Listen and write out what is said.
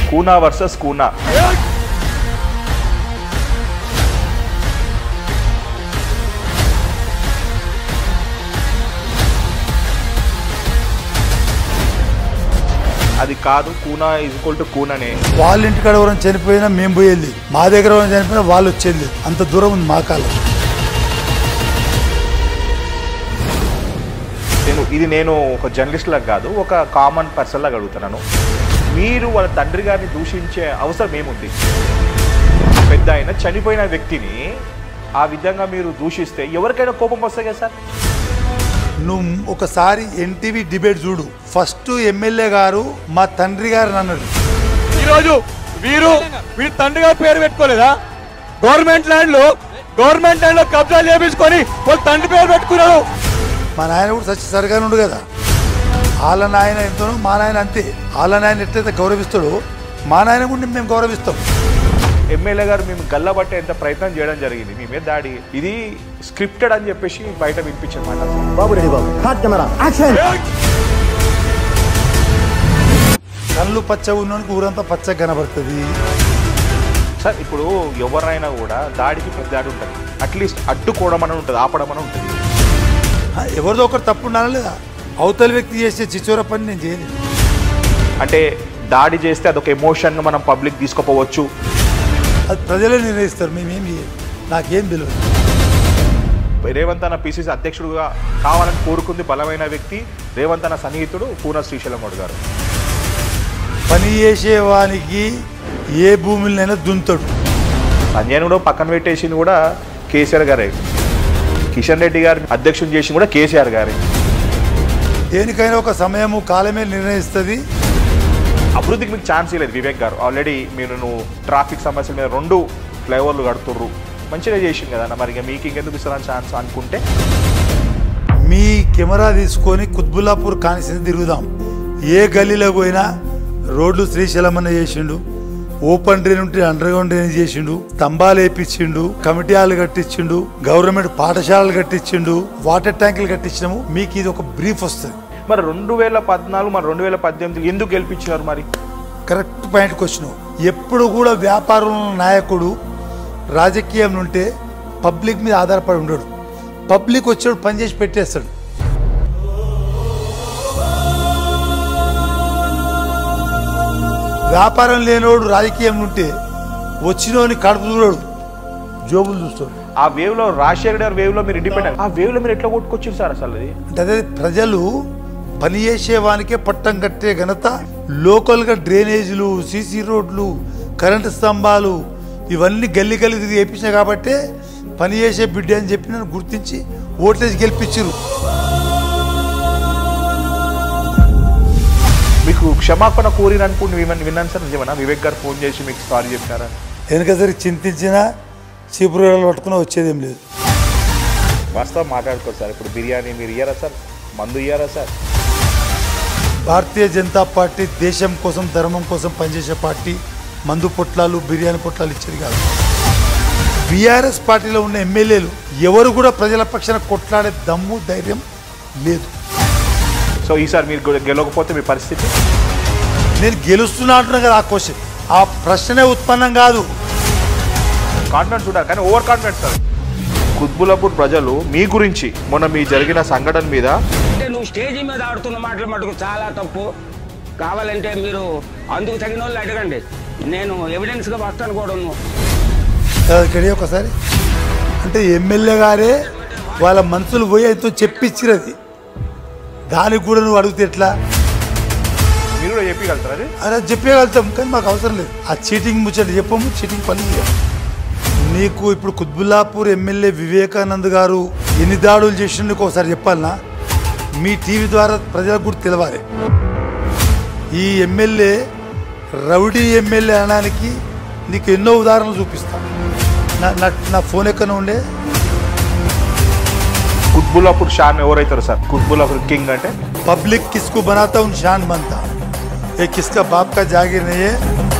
కూనా versus Kuna అది కాదు Kuna is equal to కూననే వాళ్ళ ఇంటికాడ ఎవరైనా చనిపోయినా మేము పోయేది మా దగ్గర ఎవరైనా చనిపోయినా వాళ్ళు వచ్చేది అంత దూరం ఉంది మా కాలం నేను ఇది నేను ఒక జర్నలిస్ట్ లాగా కాదు ఒక కామన్ పర్సన్ లాగా అడుగుతున్నాను మీరు వాళ్ళ తండ్రి గారిని దూషించే అవసరం ఏముంది పెద్ద ఆయన చనిపోయిన వ్యక్తిని ఆ విధంగా మీరు దూషిస్తే ఎవరికైనా కోపం వస్తాయి కదా సార్ నువ్వు ఒకసారి ఎన్టీవీ డిబేట్ చూడు ఫస్ట్ ఎమ్మెల్యే గారు మా తండ్రి గారు అన్నాడు ఈరోజు వీరు వీరి తండ్రి గారి పేరు పెట్టుకోలేదా గవర్నమెంట్ ల్యాండ్ లో గవర్నమెంట్ ల్యాండ్ లో కబ్జా చేపించుకొని వాళ్ళ తండ్రి పేరు పెట్టుకున్నారు మా నాయన కూడా సచ్చి సరిగా ఉండు కదా వాళ్ళ నాయన ఎంతనో మా నాయన అంతే వాళ్ళ నాయన ఎట్లయితే గౌరవిస్తాడో మా నాయన కూడా మేము గౌరవిస్తాం ఎమ్మెల్యే గారు మేము గల్లబట్టే ఎంత ప్రయత్నం చేయడం జరిగింది మీ మీద దాడి ఇది స్క్రిప్టెడ్ అని చెప్పేసి బయట వినిపించమాట బాబు రెడీ బాబు హాట్ కెమెరా యాక్షన్ కళ్ళు పచ్చ ఉన్నోనికి ఊరంతా పచ్చగా కనబడుతుంది సార్ ఇప్పుడు ఎవరైనా కూడా దాడికి పెద్ద దాడి ఉంటుంది అట్లీస్ట్ అడ్డుకోవడం అని ఉంటుంది ఆపడం అని ఉంటుంది ఆ, ఎవరిదో ఒకరు తప్పు ఉండాలి లేదా అవతల వ్యక్తి చేసే చిచోర పని నేను చేయలేదు అంటే దాడి చేస్తే అదొక ఎమోషన్ మనం పబ్లిక్ తీసుకోపోవచ్చు అది ప్రజలే నిర్ణయిస్తారు మేమేం చేయం నాకేం తెలియదు రేవంత్ అన్న పిసిసి అధ్యక్షుడుగా కావాలని కోరుకుంది బలమైన వ్యక్తి రేవంత్ అన్న సన్నిహితుడు పూన శ్రీశైలం గౌడ్ గారు పని చేసేవానికి ఏ భూమిలోనైనా దుంతాడు సంజయ్ కూడా పక్కన పెట్టేసింది కూడా కేసీఆర్ గారే కిషన్ రెడ్డి గారిని అధ్యక్షుడు చేసింది కూడా కేసీఆర్ గారే దేనికైనా ఒక సమయము కాలమే నిర్ణయిస్తుంది అభివృద్ధికి మీకు ఛాన్స్ లేదు వివేక్ గారు ఆల్రెడీ మీరు నువ్వు ట్రాఫిక్ సమస్యల మీద రెండు ఫ్లైఓవర్లు కడుతుర్రు మంచిగా చేసింది కదా మరి ఇక మీకు ఇంకెందుకు ఇస్తారని ఛాన్స్ అనుకుంటే మీ కెమెరా తీసుకొని కుత్బుల్లాపూర్ కానిసిన తిరుగుదాం ఏ గల్లీలో పోయినా రోడ్లు శ్రీశైలమన్న చేసిండు ఓపెన్ డ్రైన్ ఉంటే అండర్ గ్రౌండ్ డ్రైన్ చేసిండు స్తంభాలు వేపించిండు కమిటీ హాల్ కట్టించిండు గవర్నమెంట్ పాఠశాలలు కట్టించిండు వాటర్ ట్యాంకులు కట్టించినాము మీకు ఇది ఒక బ్రీఫ్ వస్తుంది మరి రెండు వేల పద్నాలుగు మరి రెండు వేల పద్దెనిమిది ఎందుకు గెలిపించినారు మరి కరెక్ట్ పాయింట్కి వచ్చినావు ఎప్పుడు కూడా వ్యాపారంలో నాయకుడు రాజకీయం ఉంటే పబ్లిక్ మీద ఆధారపడి ఉండడు పబ్లిక్ వచ్చాడు పనిచేసి పెట్టేస్తాడు వ్యాపారం లేనోడు రాజకీయం ఉంటే వచ్చినోని కడుపు చూడడు జోబులు చూస్తాడు ఆ వేవ్ లో రాజశేఖర్ గారి వేవ్ లో మీరు ఇండిపెండెంట్ ఆ వేవ్ లో మీరు ఎట్లా కొట్టుకొచ్చారు సార్ అసలు అది అంటే అదే ప్రజలు పని చేసేవానికే పట్టం కట్టే ఘనత లోకల్గా డ్రైనేజీలు సీసీ రోడ్లు కరెంటు స్తంభాలు ఇవన్నీ గల్లి గల్లి తిరిగి వేయించినా కాబట్టి పని చేసే బిడ్డ అని చెప్పి నన్ను గుర్తించి ఓట్లేసి గెలిపించారు మీకు క్షమాపణ కోరిన అనుకుంటే విన్నాను విన్నాను సార్ నిజమేనా వివేక్ గారు ఫోన్ చేసి మీకు సారీ చెప్పారా వెనకసరి చింతించినా చీపురు పట్టుకున్నా వచ్చేదేం లేదు వాస్తవం మాట్లాడుకోరు సార్ ఇప్పుడు బిర్యానీ మీరు ఇయ్యారా సార్ మందు ఇయ్యారా సార్ భారతీయ జనతా పార్టీ దేశం కోసం ధర్మం కోసం పనిచేసే పార్టీ మందు పొట్లాలు బిర్యానీ పొట్లాలు ఇచ్చేది కాదు బీఆర్ఎస్ పార్టీలో ఉన్న ఎమ్మెల్యేలు ఎవరు కూడా ప్రజల పక్షాన కొట్లాడే దమ్ము ధైర్యం లేదు సో ఈసారి మీరు గె- గెలవకపోతే మీ పరిస్థితి నేను గెలుస్తున్నా అంటున్నా కదా ఆ క్వశ్చన్ ఆ ప్రశ్నే ఉత్పన్నం కాదు కాన్ఫిడెన్స్ ఉండాలి కానీ ఓవర్ కాన్ఫిడెన్స్ సార్ కుత్బులాపూర్ ప్రజలు మీ గురించి మొన్న మీ జరిగిన సంఘటన మీద అంటే నువ్వు స్టేజీ మీద ఆడుతున్న మాటలు మటుకు చాలా తప్పు కావాలంటే మీరు అందుకు తగిన వాళ్ళు అడగండి నేను ఎవిడెన్స్గా వస్తాను కూడా ఇక్కడే ఒకసారి అంటే ఎమ్మెల్యే గారే వాళ్ళ మనుషులు పోయి ఆయనతో చెప్పించిరది దానికి కూడా నువ్వు అడిగితే ఎట్లా మీరు కూడా చెప్పగలుగుతారు అది అలా చెప్పగలుగుతాం కానీ మాకు అవసరం లేదు ఆ చీటింగ్ ముచ్చట చెప్పము చీటింగ్ పని చేయం నీకు ఇప్పుడు కుత్బుల్లాపూర్ ఎమ్మెల్యే వివేకానంద్ గారు ఎన్ని దాడులు చేసిన నీకు ఒకసారి చెప్పాలనా మీ టీవీ ద్వారా ప్రజలకు కూడా తెలవాలి ఈ ఎమ్మెల్యే రౌడీ ఎమ్మెల్యే అనడానికి నీకు ఎన్నో ఉదాహరణలు చూపిస్తాను నా నా నా ఫోన్ ఎక్కడ ఉండే కుత్బులాపూర్ షాన్ ఎవరైతారు సార్ కుత్బులాపూర్ కింగ్ అంటే पब्लिक किसको बनाता हूँ शान बनता ये किसका बाप का जागीर नहीं है